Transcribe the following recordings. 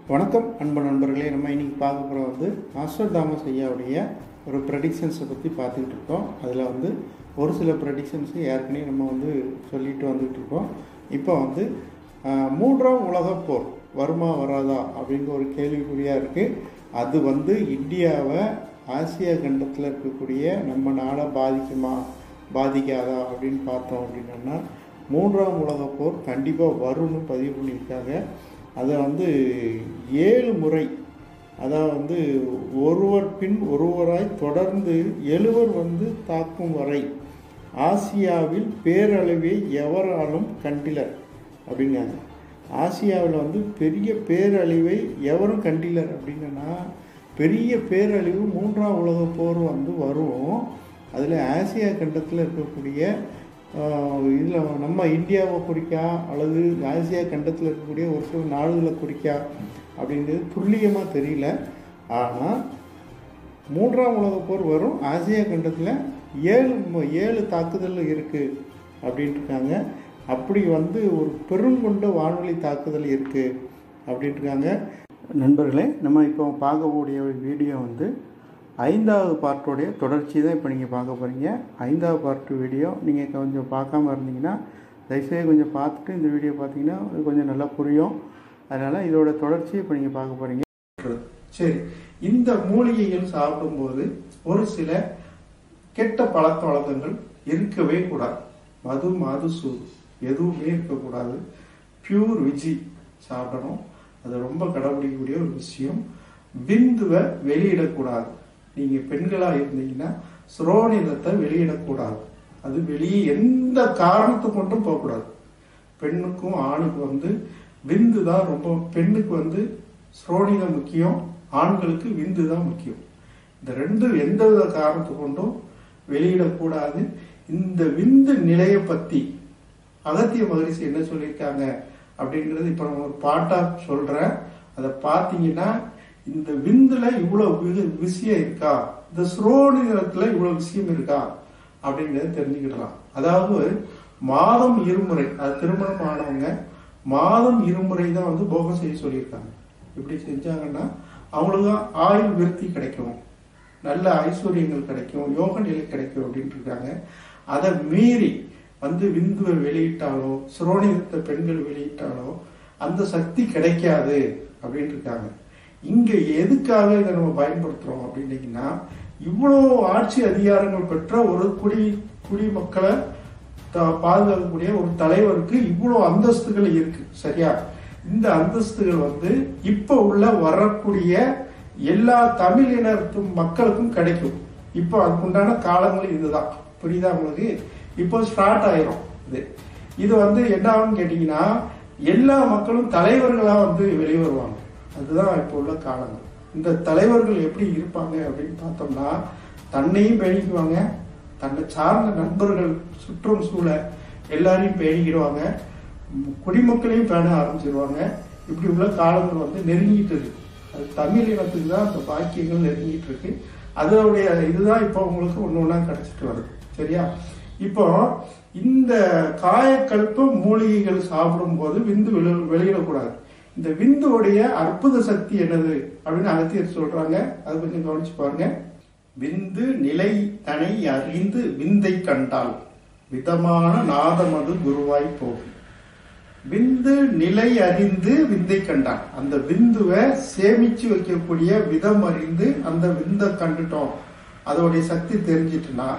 வணக்கம் அன்பு நண்பர்களே நம்ம இன்னைக்கு பார்க்க போகிற வந்து மாஸ்டர் தாமஸ் ஐயாவுடைய ஒரு ப்ரெடிக்ஷன்ஸை பற்றி பார்த்துக்கிட்டு இருக்கோம் அதில் வந்து ஒரு சில ப்ரெடிக்ஷன்ஸு ஏற்கனவே நம்ம வந்து சொல்லிட்டு வந்துகிட்டு இருக்கோம் இப்போ வந்து ஆஹ், மூன்றாம் உலகப் போர் வருமா வராதா அப்படிங்கிற ஒரு கேள்விக்குறியாக இருக்குது அது வந்து இந்தியாவை ஆசியா கண்டத்தில் இருக்கக்கூடிய நம்ம நாடை பாதிக்குமா பாதிக்காதா அப்படின்னு பார்த்தோம் அப்படின்னா மூன்றாம் உலகப் போர் கண்டிப்பாக வரும்னு பதிவு பண்ணியிருக்காங்க அதை வந்து ஏழு முறை அதாவது வந்து ஒருவர் பின் ஒருவராய் தொடர்ந்து எழுவர் வந்து தாக்கும் வரை ஆசியாவில் பேரளவை எவராலும் கண்டிலர் அப்படிங்காங்க ஆசியாவில் வந்து பெரிய பேரழிவை எவரும் கண்டிலர் அப்படின்னா பெரிய பேரழிவு மூன்றாம் உலகப் போர் வந்து வரும் அதில் ஆசியா கண்டத்தில் இருக்கக்கூடிய இதில் நம்ம இந்தியாவை குறிக்கா அல்லது ஆசியா கண்டத்தில் இருக்கக்கூடிய ஒரு சில நாடுகளை குறிக்கா அப்படிங்கிறது துல்லியமாக தெரியல ஆனால் மூன்றாம் உலகப் போர் வரும் ஆசியா கண்டத்தில் ஏழு மு- ஏழு தாக்குதல் இருக்குது அப்படின்ட்டு இருக்காங்க அப்படி வந்து ஒரு பெருங்கொண்ட வானொலி தாக்குதல் இருக்குது அப்படின்ட்டு இருக்காங்க நண்பர்களே நம்ம இப்போ பார்க்கக்கூடிய ஒரு வீடியோ வந்து ஐந்தாவது பார்ட்டோடைய தொடர்ச்சி தான் இப்போ நீங்கள் பார்க்க போகிறீங்க ஐந்தாவது பார்ட் வீடியோ நீங்கள் கொஞ்சம் பார்க்காம இருந்தீங்கன்னா தயவுசெய்து கொஞ்சம் பார்த்துட்டு இந்த வீடியோ பார்த்தீங்கன்னா அது கொஞ்சம் நல்லா புரியும் அதனால் இதோட தொடர்ச்சி இப்போ நீங்கள் பார்க்க போகிறீங்க சரி இந்த மூலிகைகள் சாப்பிடும்போது ஒரு சில கெட்ட பழக்க வழக்கங்கள் இருக்கவே கூடாது மது மது சூது எதுவுமே இருக்கக்கூடாது பியூர் விஜி சாப்பிடணும் அது ரொம்ப கடைபிடிக்கக்கூடிய ஒரு விஷயம் விந்துவை வெளியிடக்கூடாது நீங்க பெண்களா இருந்தீங்கன்னா சுரோனிதத்தை வெளியிடக்கூடாது அது வெளியே எந்த காரணத்தை கொண்டும் போகக்கூடாது பெண்ணுக்கும் ஆணுக்கும் வந்து விந்து தான் ரொம்ப பெண்ணுக்கு வந்து சுரோனிதம் முக்கியம் ஆண்களுக்கு விந்து தான் முக்கியம் இந்த ரெண்டு எந்தவித காரணத்தை கொண்டும் வெளியிடக்கூடாது இந்த விந்து நிலையை பத்தி அகத்திய மகரிஷி என்ன சொல்லியிருக்காங்க அப்படிங்கிறது இப்ப நம்ம ஒரு பாட்டா சொல்றேன் அதை பார்த்தீங்கன்னா இந்த விந்துல இவ்வளவு வி- விஷயம் இருக்கா இந்த சுரோனிதத்துல இவ்வளவு விஷயம் இருக்கா அப்படிங்கறத தெரிஞ்சுக்கிடலாம் அதாவது மாதம் இருமுறை அது திருமணம் ஆனவங்க மாதம் இருமுறை தான் வந்து போகம் செய்ய சொல்லியிருக்காங்க இப்படி செஞ்சாங்கன்னா அவங்களுக்கு ஆயுள் விருத்தி கிடைக்கும் நல்ல ஐஸ்வர்யங்கள் கிடைக்கும் யோக நிலை கிடைக்கும் அப்படின்ட்டு இருக்காங்க அதை மீறி வந்து விந்துவை வெளியிட்டாலோ சுரோனிதத்தை பெண்கள் வெளியிட்டாலோ அந்த சக்தி கிடைக்காது அப்படின்ட்டு இருக்காங்க இங்க எதுக்காக இதை நம்ம பயன்படுத்துறோம் அப்படின்னீங்கன்னா இவ்வளோ ஆட்சி அதிகாரங்கள் பெற்ற ஒரு குடி குடிமக்களை த- பாதுகாக்கக்கூடிய ஒரு தலைவருக்கு இவ்வளோ அந்தஸ்துகள் இருக்கு சரியா இந்த அந்தஸ்துகள் வந்து இப்ப உள்ள வரக்கூடிய எல்லா தமிழ் இனத்து மக்களுக்கும் கிடைக்கும் இப்போ அதுக்குண்டான காலங்கள் இதுதான் புரியுதா உங்களுக்கு இப்போ ஸ்டார்ட் ஆயிரும் இது இது வந்து என்ன ஆகும்னு கேட்டீங்கன்னா எல்லா மக்களும் தலைவர்களா வந்து வெளியே வருவாங்க அதுதான் இப்போ உள்ள காலங்கள் இந்த தலைவர்கள் எப்படி இருப்பாங்க அப்படின்னு பார்த்தோம்னா தன்னையும் பேணிக்குவாங்க தன்னை சார்ந்த நண்பர்கள் சுற்றும் சூழ எல்லாரையும் பேணிக்கிடுவாங்க ம், குடிமக்களையும் பேண ஆரம்பிச்சிருவாங்க இப்படி உள்ள காலங்கள் வந்து நெருங்கிட்டு இருக்கு அது தமிழ் இனத்துக்கு தான் அந்த பாக்கியங்கள் நெருங்கிட்டு இருக்கு அதோடைய இதுதான் இப்போ உங்களுக்கு ஒன்று ஒன்றா கிடைச்சிட்டு வருது சரியா இப்போ இந்த காயக்கல்ப மூலிகைகள் சாப்பிடும்போது விந்து வெளி வெளியிடக்கூடாது இந்த விந்துவுடைய அற்புத சக்தி என்னது அப்படின்னு அகத்தியர் சொல்றாங்க அது கொஞ்சம் கவனிச்சு பாருங்க விந்து நிலை தனை அறிந்து விந்தை கண்டால் விதமான நாதமது குருவாய் போகும் விந்து நிலை அறிந்து விந்தை கண்டான் அந்த விந்துவை சேமிச்சு வைக்கக்கூடிய விதம் அறிந்து அந்த விந்தை கண்டுட்டோம் அதோடைய சக்தி தெரிஞ்சிட்டுனா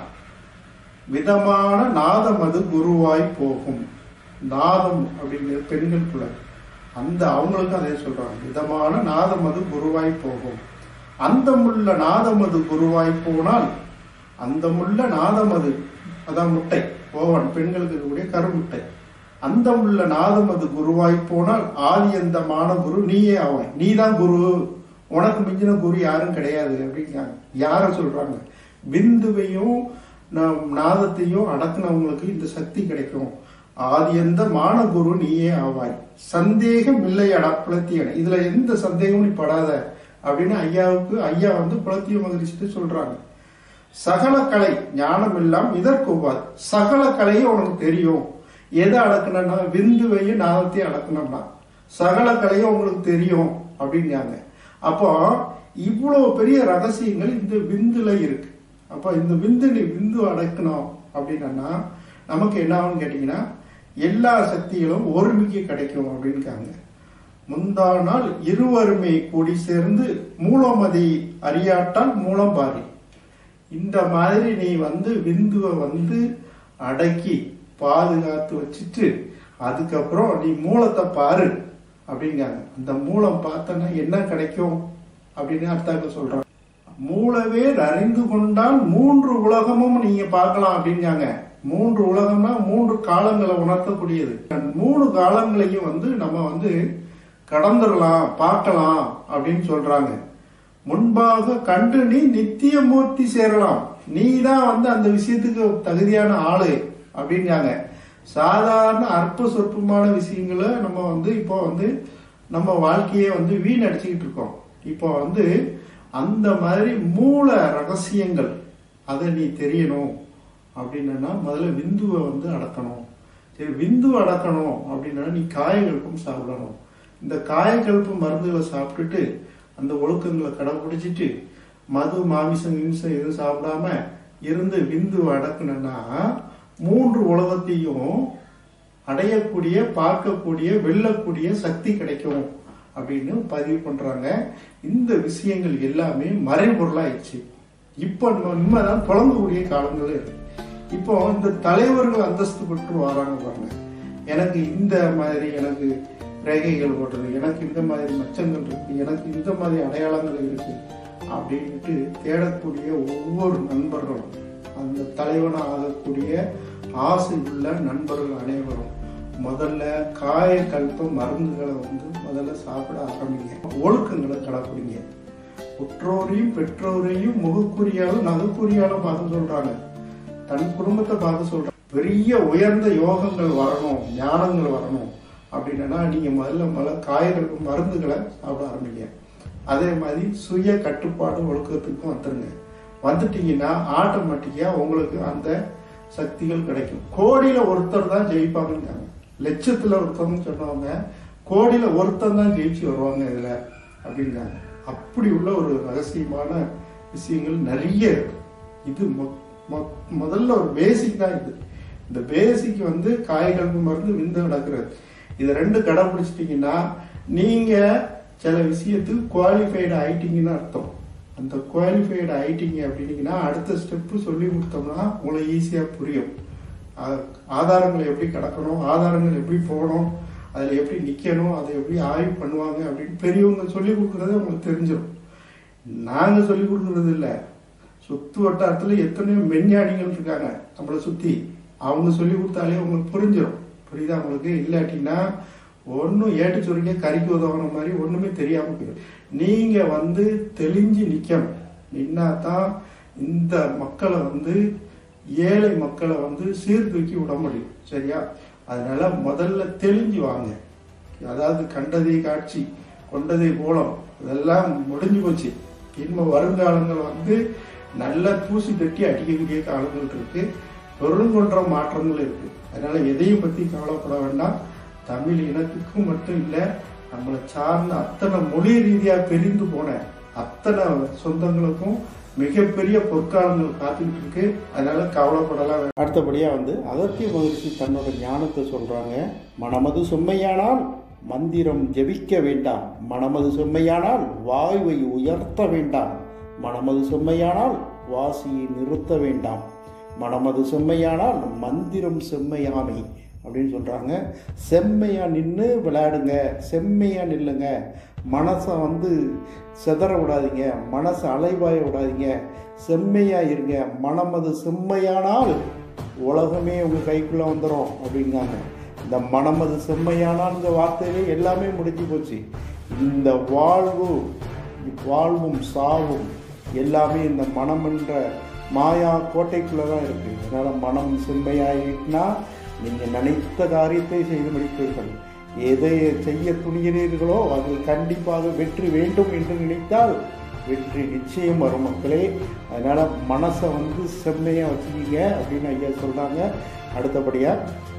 விதமான நாதம் அது குருவாய் போகும் நாதம் அப்படிங்கிறது பெண்களுக்குள்ள அந்த அவங்களுக்கு அதே சொல்றாங்க விதமான நாதம் அது குருவாய் போகும் அந்தமுள்ள நாதம் அது குருவாய் போனால் அந்தமுள்ள நாதம் அது அதான் முட்டை ஓவன் பெண்களுக்கு இருக்கக்கூடிய கருமுட்டை அந்தமுள்ள நாதம் அது குருவாய் போனால் ஆதி அந்தமான குரு நீயே ஆவாய் நீதான் குரு உனக்கு மிஞ்சின குரு யாரும் கிடையாது அப்படிங்கிறாங்க யார சொல்றாங்க விந்துவையும் நா- நாதத்தையும் அடக்குனவங்களுக்கு இந்த சக்தி கிடைக்கும் ஆதியந்த மான குரு நீயே ஆவாய் சந்தேகம் இல்லை அடா புலத்தியன இதுல எந்த சந்தேகமும் நீ படாத அப்படின்னு ஐயாவுக்கு ஐயா வந்து புலத்திய மகிழ்ச்சிட்டு சொல்றாங்க சகல கலை ஞானம் எல்லாம் இதற்கு ஒவ்வாது சகல கலையும் உனக்கு தெரியும் எதை அடக்கணும்னா விந்துவையும் நாதத்தையும் அடக்கணும்னா சகல கலையும் உங்களுக்கு தெரியும் அப்படிங்காங்க அப்போ இவ்வளவு பெரிய ரகசியங்கள் இந்த விந்துல இருக்கு அப்போ இந்த விந்து நீ விந்து அடக்கணும் அப்படின்னா நமக்கு என்ன ஆகும்னு கேட்டீங்கன்னா எல்லா சக்திகளும் ஒருமிக்க கிடைக்கும் அப்படின்னுக்காங்க முந்தா நாள் இருவருமை கூடி சேர்ந்து மூலமதி அறியாட்டால் மூலம் பாரி இந்த மாதிரி நீ வந்து விந்துவை வந்து அடக்கி பாதுகாத்து வச்சுட்டு அதுக்கப்புறம் நீ மூலத்தை பாரு அப்படிங்காங்க அந்த மூலம் பார்த்தனா என்ன கிடைக்கும் அப்படின்னு அர்த்தம் சொல்றாங்க மூலவே அறிந்து கொண்டால் மூன்று உலகமும் நீங்க பார்க்கலாம் அப்படிங்காங்க மூன்று உலகம்னா மூன்று காலங்களை உணர்த்தக்கூடியது மூணு காலங்களையும் வந்து நம்ம வந்து கடந்துடலாம் பார்க்கலாம் அப்படின்னு சொல்றாங்க முன்பாக கண்டு நீ நித்திய மூர்த்தி சேரலாம் நீ தான் வந்து அந்த விஷயத்துக்கு தகுதியான ஆளு அப்படிங்காங்க சாதாரண அற்ப சொற்பமான விஷயங்களை நம்ம வந்து இப்போ வந்து நம்ம வாழ்க்கையை வந்து வீணடிச்சுக்கிட்டு இருக்கோம் இப்போ வந்து அந்த மாதிரி மூல ரகசியங்கள் அதை நீ தெரியணும் அப்படின்னா முதல்ல விந்துவை வந்து அடக்கணும் சரி விந்து அடக்கணும் அப்படின்னா நீ காயகல்பம் சாப்பிடணும் இந்த காயக்கல்ப மருந்துகளை சாப்பிட்டுட்டு அந்த ஒழுக்கங்களை கடைபிடிச்சிட்டு மது மாமிசம் நிமிஷம் எதுவும் சாப்பிடாம இருந்து விந்து அடக்கணும்னா மூன்று உலகத்தையும் அடையக்கூடிய பார்க்கக்கூடிய வெல்லக்கூடிய சக்தி கிடைக்கும் அப்படின்னு பதிவு பண்றாங்க இந்த விஷயங்கள் எல்லாமே மறைபொருளாயிடுச்சு இப்போ உண்மைதான் புலங்கக்கூடிய காலங்களே இருக்கு இப்போ இந்த தலைவர்கள் அந்தஸ்து பெற்று வராங்க பாருங்க எனக்கு இந்த மாதிரி எனக்கு ரேகைகள் ஓடுறது எனக்கு இந்த மாதிரி மச்சங்கள் இருக்கு எனக்கு இந்த மாதிரி அடையாளங்கள் இருக்கு அப்படின்ட்டு தேடக்கூடிய ஒவ்வொரு நண்பர்களும் அந்த தலைவனாக ஆகக்கூடிய ஆசை உள்ள நண்பர்கள் அனைவரும் முதல்ல காய கல்ப மருந்துகளை வந்து முதல்ல சாப்பிட ஆரம்பிங்க ஒழுக்கங்களை கடைப்பிடிங்க உற்றோரையும் பெற்றோரையும் முகக்குறியாலும் நகைக்குறியாலும் பார்க்க சொல்றாங்க தன் குடும்பத்தை பார்க்க சொல்றாங்க பெரிய உயர்ந்த யோகங்கள் வரணும் ஞானங்கள் வரணும் அப்படின்னா நீங்க முதல்ல முதல்ல காய்கறி மருந்துகளை சாப்பிட ஆரம்பிங்க அதே மாதிரி சுய கட்டுப்பாடு ஒழுக்கத்துக்கும் வந்துருங்க வந்துட்டீங்கன்னா ஆட்டோமேட்டிக்கா உங்களுக்கு அந்த சக்திகள் கிடைக்கும் கோடியில ஒருத்தர் தான் ஜெயிப்பாங்க லட்சத்துல ஒருத்தர்னு சொன்னவங்க கோடியில ஒருத்தர் தான் ஜெயிச்சு வருவாங்க இதுல அப்படிங்கிறாங்க அப்படி உள்ள ஒரு ரகசியமான விஷயங்கள் நிறைய இருக்கு இது முதல்ல ஒரு பேசிக் தான் இது இந்த பேசிக் வந்து காய்கல்பு மருந்து விந்து நடக்கிறது இது ரெண்டு கடைபிடிச்சிட்டீங்கன்னா நீங்க சில விஷயத்துக்கு குவாலிஃபைடு ஆயிட்டீங்கன்னு அர்த்தம் அந்த குவாலிஃபைடு ஆயிட்டீங்க அப்படின்னீங்கன்னா அடுத்த ஸ்டெப்பு சொல்லி கொடுத்தோம்னா உங்களுக்கு ஈஸியா புரியும் ஆதாரங்களை எப்படி கடக்கணும் ஆதாரங்கள் எப்படி போகணும் அதில் எப்படி நிற்கணும் அதை எப்படி ஆய்வு பண்ணுவாங்க அப்படின்னு பெரியவங்க சொல்லி கொடுக்குறது உங்களுக்கு தெரிஞ்சிடும் நாங்கள் சொல்லி கொடுக்குறது இல்லை சுத்து வட்டாரத்தில் எத்தனையோ மெஞ்ஞானிகள் இருக்காங்க நம்மளை சுற்றி அவங்க சொல்லி கொடுத்தாலே உங்களுக்கு புரிஞ்சிடும் புரியுதா உங்களுக்கு இல்லாட்டின்னா ஒன்றும் ஏட்டு சுருங்க கறிக்கு உதவுன மாதிரி ஒன்றுமே தெரியாமல் போயிடும் நீங்கள் வந்து தெளிஞ்சு நிற்கணும் நின்னா தான் இந்த மக்களை வந்து ஏழை மக்களை வந்து சீர்தூக்கி விட முடியும் சரியா அதனால முதல்ல தெளிஞ்சு வாங்க அதாவது கண்டதை காட்சி கொண்டதை போலம் இதெல்லாம் முடிஞ்சு போச்சு இனிமே வருங்காலங்கள் வந்து நல்ல தூசி தட்டி அடிக்கக்கூடிய காலங்கள் இருக்கு பெருங்கொன்ற மாற்றங்கள் இருக்கு அதனால எதையும் பத்தி கவலைப்பட வேண்டாம் தமிழ் இனத்துக்கும் மட்டும் இல்லை நம்மளை சார்ந்த அத்தனை மொழி ரீதியா பிரிந்து போன அத்தனை சொந்தங்களுக்கும் மிகப்பெரிய பொற்காலங்கள் காத்துக்கிட்டு இருக்கு அதனால கவலைப்படலாம் அடுத்தபடியா வந்து அகத்திய மகிழ்ச்சி தன்னோட ஞானத்தை சொல்றாங்க மனமது செம்மையானால் மந்திரம் ஜெபிக்க வேண்டாம் மனமது செம்மையானால் வாயுவை உயர்த்த வேண்டாம் மனமது செம்மையானால் வாசியை நிறுத்த வேண்டாம் மனமது செம்மையானால் மந்திரம் செம்மையாமை அப்படின்னு சொல்கிறாங்க செம்மையாக நின்று விளையாடுங்க செம்மையாக நில்லுங்க மனசை வந்து செதற விடாதீங்க மனசை அலைவாய விடாதீங்க செம்மையாக இருங்க மனம் அது செம்மையானால் உலகமே உங்கள் கைக்குள்ளே வந்துடும் அப்படிங்காங்க இந்த மனம் அது செம்மையானால் இந்த வார்த்தையிலே எல்லாமே முடிஞ்சு போச்சு இந்த வாழ்வு வாழ்வும் சாவும் எல்லாமே இந்த மனம் என்ற மாயா கோட்டைக்குள்ளே தான் இருக்குது அதனால் மனம் செம்மையாயிட்டுனா நீங்கள் நினைத்த காரியத்தை செய்து முடிப்பீர்கள் எதை செய்ய துணிகிறீர்களோ அதில் கண்டிப்பாக வெற்றி வேண்டும் என்று நினைத்தால் வெற்றி நிச்சயம் வரும் மக்களே அதனால் மனசை வந்து செம்மையாக வச்சுக்கிங்க அப்படின்னு ஐயா சொல்கிறாங்க அடுத்தபடியாக